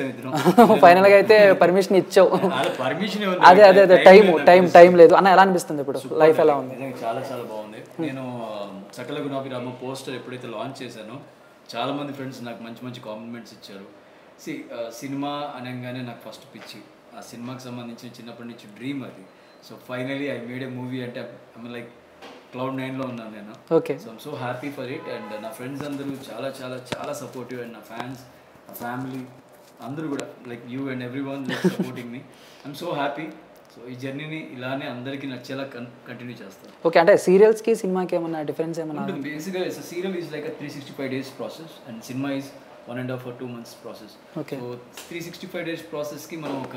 Final గా అయితే permission ఇచ్చావు పర్మిషన్ అదే అదే అదే టైం టైం టైం లేదు అన్న ఎలా అనిపిస్తుంది ఇప్పుడు లైఫ్ ఎలా ఉంది నిజంగా చాలా చాలా బాగుంది నేను ఆ, సకల గుణాభిరామ పోస్టర్ ఎప్పుడైతే లాంచ్ చేశానో చాలా మంది ఫ్రెండ్స్ నాకు మంచి మంచి కాంప్లిమెంట్స్ ఇచ్చారు సి సినిమా అనగానే నాకు ఫస్ట్ పిచ్చి ఆ సినిమాకి సంబంధించిన చిన్నప్పటి నుంచి డ్రీమ్ అది so finally I made a movie అంటే ఐ లైక్ క్లౌడ్ నైన్లో ఉన్నాను నేను okay so I'm so happy for it and నా ఫ్రెండ్స్ అందరూ చాలా చాలా చాలా సపోర్టివ్ అండ్ నా ఫ్యాన్స్ నా ఫ్యామిలీ అందరూ కూడా like you and everyone supporting me I'm so happy so ఈ జర్నీని ఇలానే అందరికీ నచ్చేలా కంటిన్యూ చేస్తాను ఓకే అంటే సీరియల్స్ కి సినిమాకి ఏమన్నా డిఫరెన్స్ ఏమన్నా ఉంటుంది బేసిక్గా serial is like three sixty five days process and cinema is one and half two months process Okay. So three sixty five days ప్రాసెస్కి మనం ఒక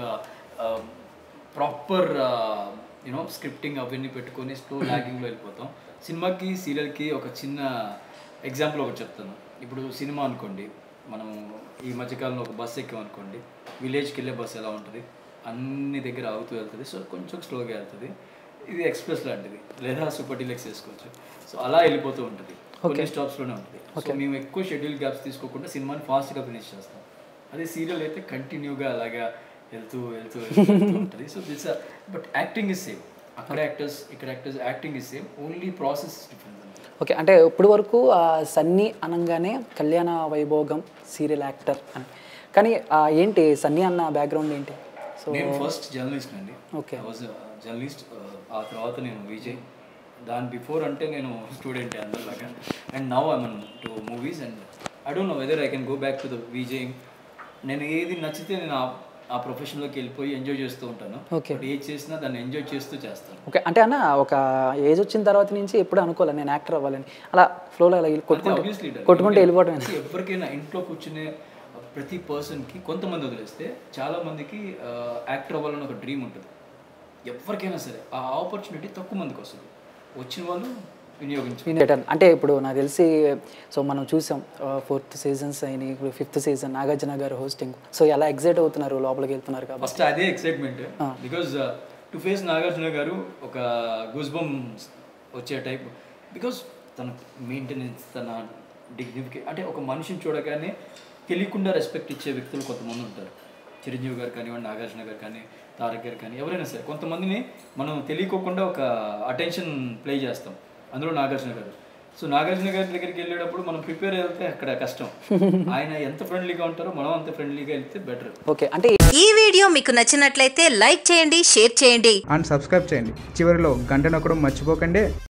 ప్రాపర్ యూనో స్క్రిప్టింగ్ అవన్నీ పెట్టుకొని స్లో ల్యాగింగ్లో వెళ్ళిపోతాం సినిమాకి సీరియల్కి ఒక చిన్న ఎగ్జాంపుల్ ఒకటి చెప్తాను ఇప్పుడు సినిమా అనుకోండి మనం ఈ మధ్యకాలంలో ఒక బస్ ఎక్కామనుకోండి విలేజ్కి వెళ్ళే బస్సు ఎలా ఉంటుంది అన్ని దగ్గర ఆగుతూ వెళ్తుంది సో కొంచెం స్లోగా వెళ్తుంది ఇది ఎక్స్ప్రెస్ లాంటిది లేదా సూపర్ డీలక్స్ వేసుకోవచ్చు సో అలా వెళ్ళిపోతూ ఉంటుంది కొన్ని స్టాప్స్లోనే ఉంటుంది సో మేము ఎక్కువ షెడ్యూల్ గ్యాప్స్ తీసుకోకుండా సినిమాని ఫాస్ట్గా ఫినిష్ చేస్తాం అదే సీరియల్ అయితే కంటిన్యూగా అలాగా వెళ్తూ వెళ్తూ వెళ్తూ వెళ్తూ ఉంటుంది so this but acting is same అక్కడ యాక్టర్స్ ఇక్కడ actors acting is same only process difference అంతే ఓకే అంటే ఇప్పుడు వరకు ఆ, సన్నీ అనగానే కళ్యాణ వైభోగం సీరియల్ యాక్టర్ అని కానీ ఆ, ఏంటి సన్నీ అన్న బ్యాక్గ్రౌండ్ ఏంటి సో నేను ఫస్ట్ జర్నలిస్ట్ అండి Okay. వాజ్ జర్నలిస్ట్ ఆ తర్వాత నేను విజయ్ దాని బిఫోర్ అంటే నేను స్టూడెంట్ అందరిలాగా and now I moved to movies and I don't know whether I can go back to the Vijay నేను ఏది నచ్చితే నేను ఆ ఆ ప్రొఫెషన్లోకి వెళ్ళిపోయి ఎంజాయ్ చేస్తూ ఉంటాను Okay. బట్ ఏది చేసినా దాన్ని ఎంజాయ్ చేస్తూ చేస్తాను ఓకే అంటే అన్న ఒక ఏజ్ వచ్చిన తర్వాత నుంచి ఎప్పుడు అనుకోలే నేను యాక్టర్ అవ్వాలని అలా ఫ్లోలో అలా వెళ్ళి కొట్టుకుంటూ obviously done. కొట్టుకుంటూ వెళ్ళిపోవడం See, ఎవరికైనా ఇంట్లో కూర్చునే ప్రతి పర్సన్కి కొంతమంది వదిలేస్తే చాలా మందికి యాక్టర్ అవ్వాలని ఒక డ్రీమ్ ఉంటుంది ఎవరికైనా సరే ఆ ఆపర్చునిటీ తక్కువ మందికి వస్తుంది వచ్చిన వాళ్ళు వినియోగించు వినేటన్ అంటే ఇప్పుడు నాకు తెలిసి సో మనం చూసాం ఫోర్త్ సీజన్స్ అయినాయి ఇప్పుడు ఫిఫ్త్ సీజన్ నాగార్జున గారు హోస్టింగ్ సో ఎలా ఎగ్జైట్ అవుతున్నారు లోపలికి వెళ్తున్నారు కాబట్టి ఫస్ట్ అదే excitement because to face Nagarjuna గారు ఒక గూస్ బంప్స్ వచ్చే టైప్ బికాజ్ తన మెయింటెనెన్స్ తన డిగ్నిఫికే అంటే ఒక మనిషిని చూడగానే తెలియకుండా రెస్పెక్ట్ ఇచ్చే వ్యక్తులు కొంతమంది ఉంటారు చిరంజీవి గారు కానివ్వండి నాగార్జున గారు కానీ తారక్ గారు కానీ ఎవరైనా సరే కొంతమందిని మనం తెలియకోకుండా ఒక అటెన్షన్ ప్లే చేస్తాం అందులో నాగార్జున గారు సో నాగార్జున గారి దగ్గరికి వెళ్ళేటప్పుడు మనం ప్రిపేర్ వెళ్తే అక్కడ కష్టం ఆయన ఎంత ఫ్రెండ్లీగా ఉంటారో మనం అంత ఫ్రెండ్లీగా వెళ్తే బెటర్ ఓకే అంటే ఈ వీడియో మీకు నచ్చినట్లయితే లైక్ చేయండి షేర్ చేయండి అండ్ సబ్స్క్రైబ్ చేయండి చివరిలో గంట నొక్కడం మర్చిపోకండి